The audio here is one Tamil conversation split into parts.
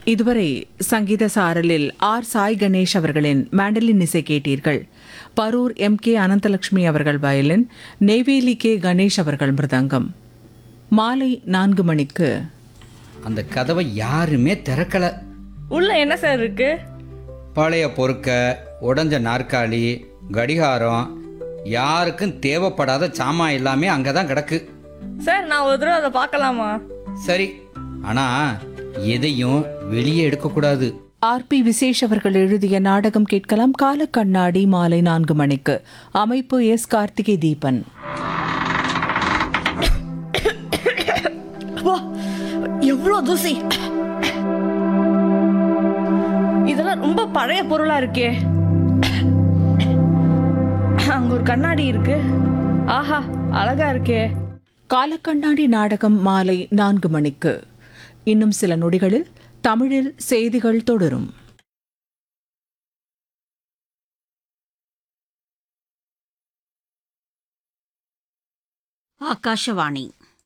இதுவரை சங்கீத சாரலில் ஆர் சாய் கணேஷ் அவர்களின் மேண்டலின் இசை கேட்டீர்கள் பரூர் எம் கே அனந்தலட்சுமி அவர்கள் வயலின் நெய்வேலி கே கணேஷ் அவர்கள் மிருதங்கம் மாலை நான்கு மணிக்கு அந்த கதவை யாருமே திறக்கல உள்ள என்ன சார் இருக்கு பழைய பொறுக்க உடஞ்ச நாற்காலி கடிகாரம் யாருக்கும் தேவைப்படாத சாமான் எல்லாமே அங்கே தான் கிடக்கு சார் நான் ஒரு தடவை அதை பார்க்கலாமா சரி ஆனால் எதையும் வெளியே எடுக்கக்கூடாது ஆர் பி விசேஷ் அவர்கள் எழுதிய நாடகம் கேட்கலாம் கால கண்ணாடி மாலை நான்கு மணிக்கு அமைப்பு எஸ் கார்த்திகை தீபன் வா எவ்வளோ தூசி இதெல்லாம் ரொம்ப பழைய பொருளா இருக்கே அங்க ஒரு கண்ணாடி இருக்கு ஆஹா அழகா இருக்கே காலக்கண்ணாடி நாடகம் மாலை நான்கு மணிக்கு இன்னும் சில நொடிகளில் தமிழில் செய்திகள் தொடரும் ಆಕಾಶವಾಣಿ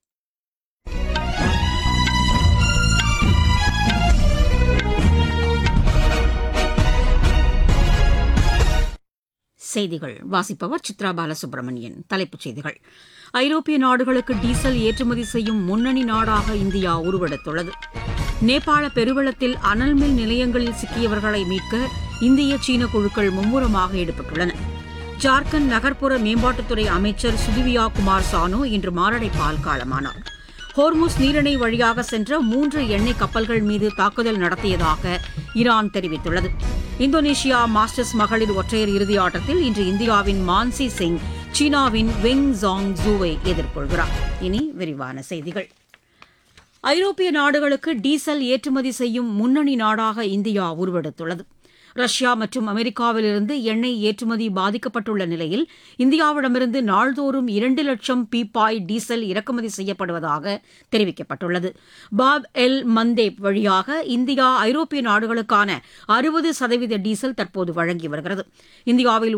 செய்திகள் வாசிப்பவர் சித்ரா பாலசுப்ரமணியன் தலைப்புச் செய்திகள் ஐரோப்பிய நாடுகளுக்கு டீசல் ஏற்றுமதி செய்யும் முன்னணி நாடாக இந்தியா உருவெடுத்துள்ளது நேபாள பெருவெள்ளத்தில் அனல் மின் நிலையங்களில் சிக்கியவர்களை மீட்க இந்திய சீன குழுக்கள் மும்முரமாக ஈடுபட்டுள்ளன ஜார்க்கண்ட் நகர்ப்புற மேம்பாட்டுத்துறை அமைச்சர் சுதிவியா குமார் சானு இன்று மாரடைப்பால் காலமானார் ஹோர்முஸ் நீரிணை வழியாக சென்ற மூன்று எண்ணெய் கப்பல்கள் மீது தாக்குதல் நடத்தியதாக ஈரான் தெரிவித்துள்ளது இந்தோனேஷியா மாஸ்டர்ஸ் மகளிர் ஒற்றையர் இறுதி ஆட்டத்தில் இன்று இந்தியாவின் மான்சி சிங் சீனாவின் வெங் ஜாங் ஜூவை எதிர்கொள்கிறார் இனி விரிவான செய்திகள் ஐரோப்பிய நாடுகளுக்கு டீசல் ஏற்றுமதி செய்யும் முன்னணி நாடாக இந்தியா உருவெடுத்துள்ளது ரஷ்யா மற்றும் அமெரிக்காவிலிருந்து எண்ணெய் ஏற்றுமதி பாதிக்கப்பட்டுள்ள நிலையில் இந்தியாவிடமிருந்து நாள்தோறும் இரண்டு லட்சம் பீப்பாய் டீசல் இறக்குமதி செய்யப்படுவதாக தெரிவிக்கப்பட்டுள்ளது பாப் எல் மந்தேப் வழியாக இந்தியா ஐரோப்பிய நாடுகளுக்கான அறுபது சதவீத டீசல் தற்போது வழங்கி வருகிறது இந்தியாவில்